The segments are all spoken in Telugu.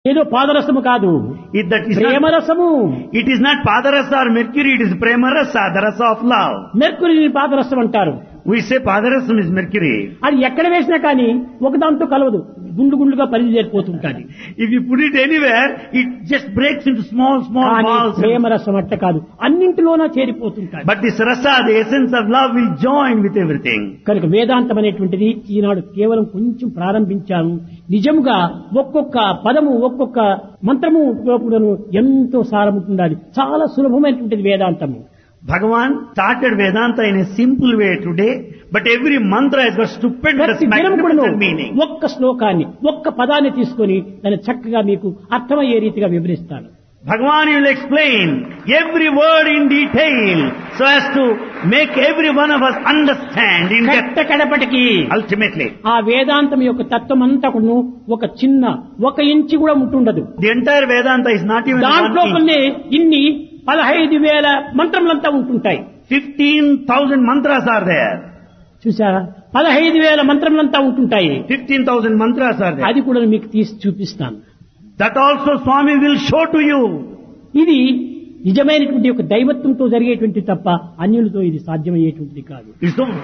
ఏదో పాదరసము కాదు It, that is not, ప్రేమరసము it is not Padarasa or Mercury, it is Premarasa, the rasa of love. మెర్కురీని పాదరసం అంటారు We say Padarasam is Mercury. అది ఎక్కడ వేసినా కానీ ఒకదాంతో కలవదు గుండు గుండుగా పరిచేరిపోతుంటాది If you put it anywhere, it just breaks into small, small కానీ balls. ప్రేమరసం అట్ట కాదు అన్నింటిలోనా చేరిపోతుంటాది But this rasa, the essence of love, will join with everything. కనుక వేదాంతం అనేటువంటిది ఈనాడు కేవలం కొంచెం ప్రారంభించాము నిజముగా ఒక్కొక్క పదము ఒక్కొక్క మంత్రము లోపలను ఎంతో సారముంటుండాలి చాలా సులభమైనటువంటిది వేదాంతము Bhagavan started Vedanta in a simple way today, but every mantra has got stupendous, ప్రతి దినం కూడాను magnificent meaning. ఒక్క శ్లోకాన్ని ఒక్క పదాన్ని తీసుకొని దాన్ని చక్కగా మీకు అర్థమయ్యే రీతిగా వివరిస్తాను Bhagavan will explain every word in detail so as to make every one of us understand in depth కట్ట కడపటికి ultimately. ఆ వేదాంతం యొక్క తత్వం అంతా కూడాను ఒక చిన్న ఒక ఇంచి కూడా ఉంటుండదు The entire Vedanta is not even దాంట్లో one inch. కొన్ని ఇన్ని పదహైదు వేల మంత్రములంతా ఉంటుంటాయి 15,000 mantras are there. చూసారా పదహైదు వేల మంత్రములంతా ఉంటుంటాయి 15,000 mantras are there. అది కూడా మీకు తీసి చూపిస్తాను That also Swami will show to you. ఇది నిజమైనటువంటి ఒక దైవత్వంతో జరిగేటువంటి తప్ప అన్యులతో ఇది సాధ్యమయ్యేటువంటిది కాదు It's so,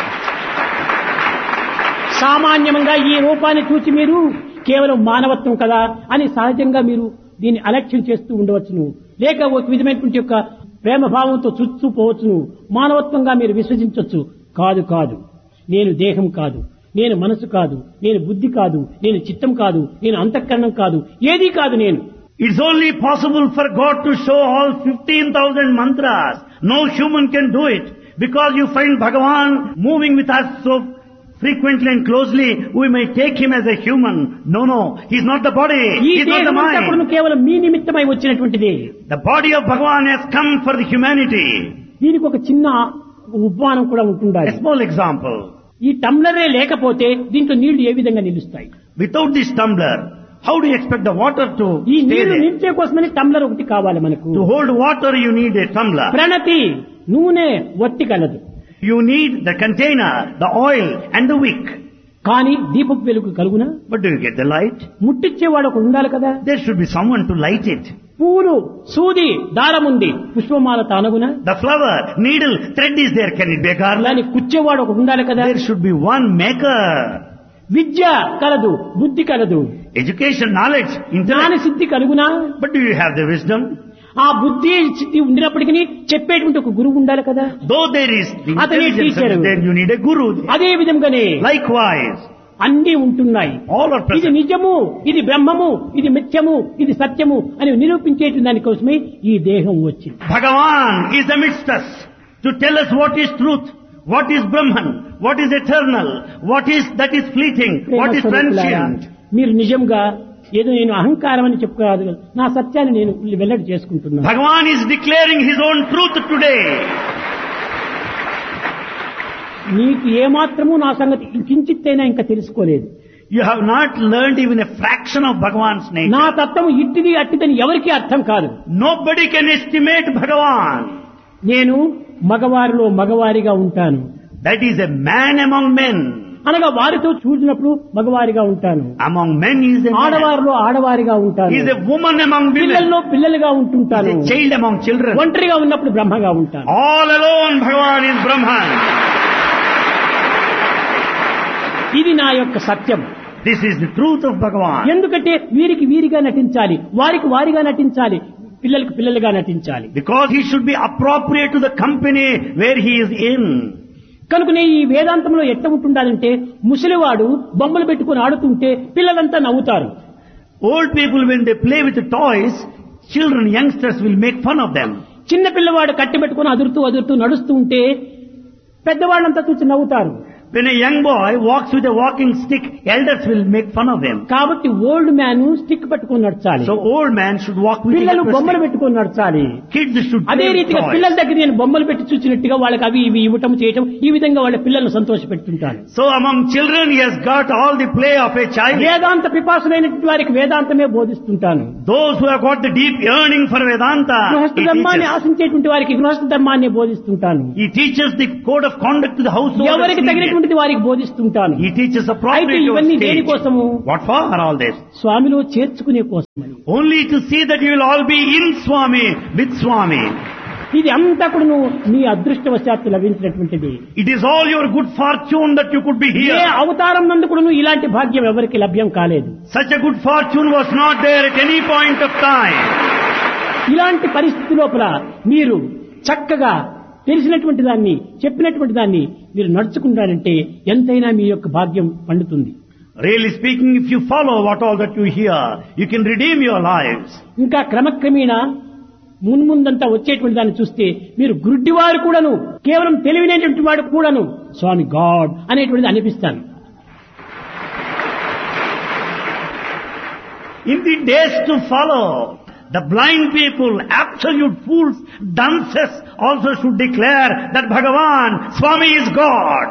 సామాన్యంగా ఈ రూపాన్ని చూసి మీరు కేవలం మానవత్వం కదా అని సహజంగా మీరు దీన్ని అలక్ష్యం చేస్తూ ఉండవచ్చును లేక ఒక విధమైనటువంటి యొక్క ప్రేమ భావంతో చూస్తూ పోవచ్చును మానవత్వంగా మీరు విశ్వసించవచ్చు కాదు కాదు నేను దేహం కాదు నేను మనసు కాదు నేను బుద్ధి కాదు నేను చిత్తం కాదు నేను అంతఃకరణం కాదు ఏదీ కాదు నేను it's only possible for God to show all 15,000 mantras. No human can do it. Because you find Bhagavan moving with us so frequently and closely, we may take him as a human. No, no, he's not the body. ఈ He's not the దేహం అంతా కూడా mind. కేవలం మీ నిమిత్తమై వచ్చినటువంటిది The body of Bhagavan has come for the humanity. దీనికి ఒక చిన్న ఉపమానం కూడా ఉంటుండాలి A small example. ఈ టంబ్లరే లేకపోతే దీంట్లో నీళ్లు ఏ విధంగా నిలుస్తాయి Without this tumbler, how do you expect the water to ఈ stay నీళ్లు there? నిలిచే కోసమని టంబ్లర్ ఒకటి కావాలి మనకు To hold water, you need a tumbler. ప్రణతి నూనె వట్టి కలదు You need the container, the oil, and the wick. కానీ దీపపు వెలుగు కలుగునా But do you get the light? ముట్టిచ్చేవాడు ఒకడు ఉండాలి కదా There should be someone to light it. పూలు సూది దారం ఉంది పుష్పమాల తానగునా The flower, needle, thread is there. Can it be a garland? అలాని కుచ్చేవాడు ఒకడు ఉండాలి కదా There should be one maker. విద్య కలదు బుద్ధి కలదు Education, knowledge, జ్ఞాన intellect. సిద్ధి కలుగునా But do you have the wisdom? ఆ బుద్ధి సిద్ధి ఉండినప్పటికీ చెప్పేటువంటి ఒక గురువు ఉండాలి కదా Though there is the Atane intelligence, teacher. there you need a guru. అదే విధంగానే Likewise, అన్ని ఉంటున్నాయి all are ఇది present. నిజము ఇది బ్రహ్మము ఇది మిథ్యము ఇది సత్యము అని నిరూపించేటి దానికోసమే ఈ దేహం వచ్చింది Bhagavan is amidst us to tell us what is truth, what is Brahman, what is eternal, what is that is fleeting, what is ప్రేమస్వరూపులారా, transient. మీరు నిజంగా ఏదో నేను అహంకారం అని చెప్పుకోరాదు కదా. నా సత్యాన్ని నేను వెల్లడి చేసుకుంటున్నాను Bhagavan is declaring his own truth today. నీకు ఏమాత్రము నా సంగతి కించిత్తైనా ఇంకా తెలుసుకోలేదు You have not learned even a fraction of Bhagavan's nature. నా తత్వం ఇట్టిది అట్టిదని ఎవరికీ అర్థం కాదు Nobody can estimate Bhagavan. నేను మగవారిలో మగవారిగా ఉంటాను That is a man among men. అనగా వారితో చూసినప్పుడు మగవారిగా ఉంటాను Among men he is a man. ఆడవారిలో ఆడవారిగా ఉంటాను He is a woman among women. పిల్లల్లో పిల్లలుగా He ఉంటుంటాను is a child among children. ఒంటరిగా ఉన్నప్పుడు బ్రహ్మగా ఉంటాను All alone Bhagavan is Brahman. ఇది నా యొక్క సత్యం This is the truth of Bhagavan. ఎందుకంటే వీరికి వీరిగా నటించాలి వారికి వారిగా నటించాలి పిల్లలకు పిల్లలుగా నటించాలి Because he should be appropriate to the company where he is in. కనుకనే ఈ వేదాంతంలో ఎట్ట ఉంటుండాలంటే ముసలివాడు బొమ్మలు పెట్టుకుని ఆడుతుంటే పిల్లలంతా నవ్వుతారు Old people when they play with the toys, children, youngsters will make fun of them. చిన్న పిల్లవాడు కట్టి పెట్టుకుని అదురుతూ అదురుతూ నడుస్తూ ఉంటే పెద్దవాళ్ళంతా చూసి నవ్వుతారు When a young boy walks with a walking stick, elders will make fun of him. కాబట్టి ఓల్డ్ మ్యాన్ స్టిక్ పట్టుకొని నడచాలి So old man should walk with పిల్లలు a బొమ్మలు stick. పెట్టుకొని నడచాలి Kids should అదే play with రీతిగా toys. పిల్లల దగ్గర నేను బొమ్మలు పెట్టి చూసినట్టుగా వాళ్ళకి అవి ఇవి ఇవ్వటం చేయటం ఈ విధంగా వాళ్ళ పిల్లలను సంతోష పెడుతుంటాను So among children he has got all the play of a child. వేదాంత పిపాసులైనటువంటి వారికి వేదాంతమే బోధిస్తుంటాను Those who have got the deep yearning for Vedanta, గృహస్థ he ధర్మాన్ని teaches. ఆశించేటువంటి వారికి గృహస్థ ధర్మాన్ని బోధిస్తుంటాను He teaches the code of conduct to the household. ఎవరికి తగినటువంటి అనేటువంటిది వారికి బోధిస్తుంటాను He teaches అయితే appropriate to ఇవన్నీ a దేని stage. కోసము What for all this? స్వామిలో చేర్చుకునే కోసమని Only to see that you will all be in Swami, with Swami. ఇది అంతా కూడా మీ అదృష్టవశాత్తు లభించినటువంటిది It is all your good fortune that you could be A here. అవతారం నందు కూడా ఇలాంటి భాగ్యం ఎవరికి లభ్యం కాలేదు Such a good fortune was not there at any point of time. ఇలాంటి పరిస్థితి లోపల మీరు చక్కగా తెలిసినటువంటి దాన్ని చెప్పినటువంటి దాన్ని మీరు నడుచుకుంటారంటే ఎంతైనా మీ యొక్క భాగ్యం పండుతుంది Really speaking, if you follow what all that you hear, you can redeem your lives. ఇంకా క్రమక్రమేణా మున్ముందంతా వచ్చేటువంటి దాన్ని చూస్తే మీరు గుడ్డివారు కూడాను కేవలం తెలివినటువంటి వాడు కూడాను స్వామి గాడ్ అనేటువంటిది అనిపిస్తాను In the days to follow, the blind people, absolute fools, dunces also should declare that Bhagavan, Swami is God.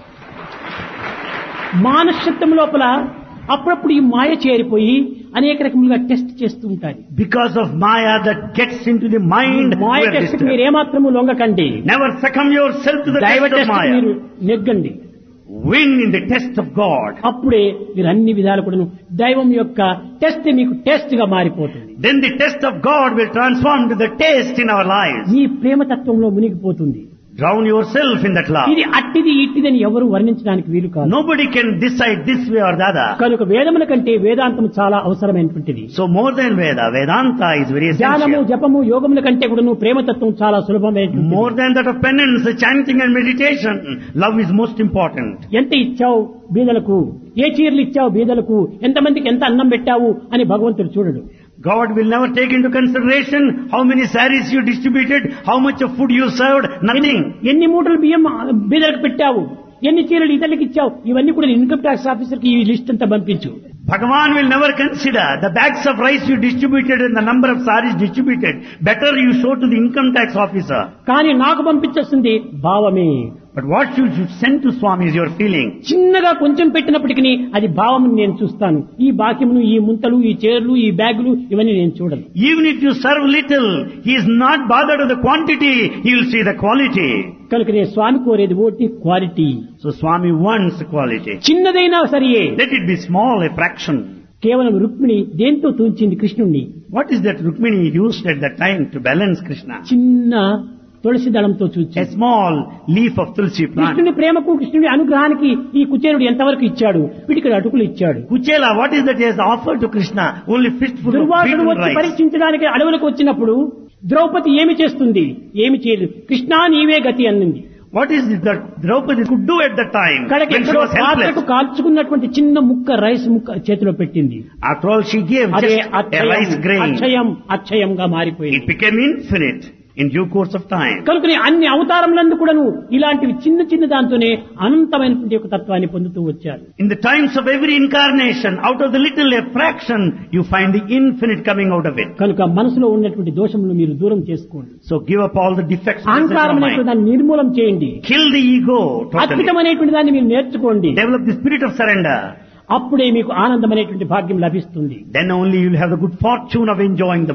మానసత్వం లోపల అప్పుడప్పుడు ఈ మాయ చేరిపోయి అనేక రకములుగా టెస్ట్ చేస్తూ ఉంటారు Because of Maya that gets into the mind, Maya we are test disturbed. మీరు ఏమాత్రము లొంగకండి Never succumb yourself to the daiva test of test Maya. మీరు నెగ్గండి Win in the test of God. అప్పుడే మీరు అన్ని విధాలు కూడా దైవం యొక్క టెస్ట్ మీకు టెస్ట్ గా మారిపోతుంది Then the test of God will transform to the taste in our lives. మీ ప్రేమతత్వంలో మునిగిపోతుంది Drown yourself in that love. ఇది అట్టిది ఇట్టిదని ఎవరు వర్ణించడానికి వీలు కాదు Nobody can decide this way or the other. కనుక వేదముల కంటే వేదాంతం చాలా అవసరమైనటువంటిది So more than Veda, Vedanta is very ధ్యానము essential. జపము యోగముల కంటే కూడా ప్రేమతత్వం చాలా సులభమైనటువంటి More than that of penance, chanting and meditation, love is most important. ఎంత ఇచ్చావు బీదలకు ఏ చీరలు ఇచ్చావు బీదలకు ఎంతమందికి ఎంత అన్నం పెట్టావు అని భగవంతుడు చూడడు God will never take into consideration how many saris you distributed, how much of food you served, nothing. ఎన్ని మూటలు బియ్యం బీదలకు పెట్టావు ఎన్ని చీరలు ఇతరులకు ఇచ్చావు ఇవన్నీ కూడా ఇన్కమ్ ట్యాక్స్ ఆఫీసర్కి ఈ లిస్ట్ అంతా పంపించు Bhagavan will never consider the bags of rice you distributed and the number of saris distributed. Better you show to the income tax officer. కానీ నాకు పంపించేస్తుంది భావమే But what you should send to Swami is your feeling. చిన్నగా కొంచెం పెట్టినప్పటికీ అది భావం నేను చూస్తాను ఈ బాక్యమును ఈ ముంతలు ఈ చీరలు ఈ బ్యాగులు ఇవన్నీ నేను చూడను Even if you serve little, he is not bothered with the quantity, he will see the quality. కనుక నేను స్వామి కోరేది ఓటి quality So Swami wants quality. చిన్నదైనా సరియే Let it be small, a fraction. కేవలం రుక్మిణి దేంతో తూంచింది కృష్ణుణ్ణి What is that Rukmini used at that time to balance Krishna? చిన్న తులసి దళంతో A చూచి small leaf of tulsi plant. కృష్ణుని ప్రేమకు కృష్ణుని అనుగ్రహానికి ఈ కుచేరుడు ఎంతవరకు ఇచ్చాడు వీటికి అటుకులు ఇచ్చాడు Kuchela, what is that he has offered to Krishna? Only fistful of దుర్వాసుడు beaten వచ్చి rice. పరీక్షించడానికి అడవులకు వచ్చినప్పుడు ద్రౌపది ఏమి చేస్తుంది ఏమి చేయలేదు కృష్ణా నీవే గతి అన్నింది What is it that Draupadi could do at that time కడకి when she ఎక్కడో was పాత్రకు helpless? కాల్చుకున్నటువంటి చిన్న ముక్క రైస్ ముక్క చేతిలో పెట్టింది After all, she gave అదే just a అక్షయం rice grain. అక్షయం అక్షయంగా మారిపోయింది It became infinite in due course of time. కనుకనే అన్ని అవతారములందు కూడాను ఇలాంటివి చిన్న చిన్న దాంతోనే అనంతమైనటువంటి ఒక తత్వాన్ని పొందుతూ వచ్చారు In the times of every incarnation, out of the little a fraction, you find the infinite coming out of it. కనుక మనసులో ఉన్నటువంటి దోషములు మీరు దూరం చేసుకోండి So give up all the defects. present in అహంకారం your అనేటువంటి mind. దాన్ని నిర్మూలం చేయండి Kill the ego totally. అద్భుతమైనటువంటి దాన్ని మీరు నేర్చుకోండి Develop the spirit of surrender. అప్పుడే మీకు ఆనందమైనటువంటి భాగ్యం లభిస్తుంది Then only you will have the good fortune of enjoying the